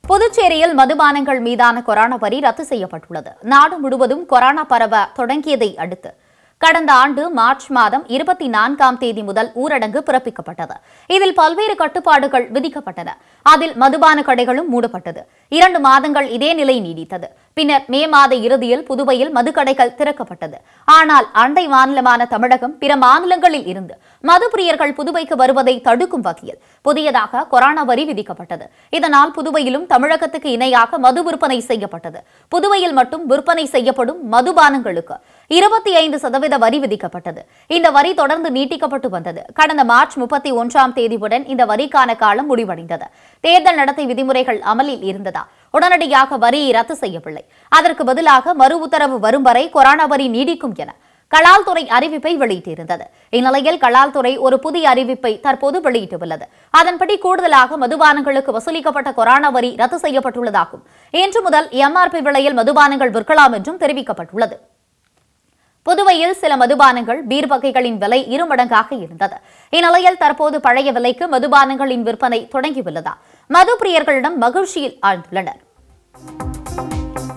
புதுச்சேரியில் மதுபானங்கள் மீதான கொரோனா வரி ரத்து செய்யப்பட்டுள்ளது நாடு முழுவதும் கொரோனா பரவ தொடங்கியதை அடுத்து கடந்த ஆண்டு மார்ச் மாதம் இருபத்தி நான்காம் தேதி முதல் ஊரடங்கு பிறப்பிக்கப்பட்டது இதில் பல்வேறு கட்டுப்பாடுகள் விதிக்கப்பட்டன அதில் மதுபான கடைகளும் மூடப்பட்டது இரண்டு மாதங்கள் இதே நிலை நீடித்தது பின்னர் மே மாத இறுதியில் புதுவையில் மதுக்கடைகள் திறக்கப்பட்டது ஆனால் அண்டை மாநிலமான தமிழகம் பிற மாநிலங்களில் இருந்து மது பிரியர்கள் புதுவைக்கு வருவதை தடுக்கும் வகையில் புதியதாக கொரோனா வரி விதிக்கப்பட்டது இதனால் புதுவையிலும் தமிழகத்துக்கு இணையாக மது விற்பனை செய்யப்பட்டது புதுவையில் மட்டும் விற்பனை செய்யப்படும் மதுபானங்களுக்கு இருபத்தி ஐந்து சதவீத வரி விதிக்கப்பட்டது இந்த வரி தொடர்ந்து நீட்டிக்கப்பட்டு வந்தது கடந்த மார்ச் முப்பத்தி ஒன்றாம் தேதியுடன் இந்த வரிக்கான காலம் முடிவடைந்தது தேர்தல் நடத்தை விதிமுறைகள் அமலில் இருந்ததா உடனடியாக வரியை ரத்து செய்யவில்லை அதற்கு பதிலாக மறு உத்தரவு வரும் வரை கொரோனா வரி நீடிக்கும் என கலால் துறை அறிவிப்பை வெளியிட்டிருந்தது இந்நிலையில் கலால் துறை ஒரு புதிய அறிவிப்பை தற்போது வெளியிட்டுள்ளது அதன்படி கூடுதலாக மதுபானங்களுக்கு வசூலிக்கப்பட்ட கொரோனா வரி ரத்து செய்யப்பட்டுள்ளதாகும் இன்று முதல் எம்ஆர்பி விலையில் மதுபானங்கள் விற்கலாம் என்றும் தெரிவிக்கப்பட்டுள்ளது புதுவையில் சில மதுபானங்கள் பீர் வகைகளின் விலை இருமடங்காக இருந்தது இந்நிலையில் தற்போது பழைய விலைக்கு மதுபானங்களின் விற்பனை தொடங்கியுள்ளதா மது பிரியர்களிடம் மகிழ்ச்சியில் ஆழ்ந்துள்ளனர்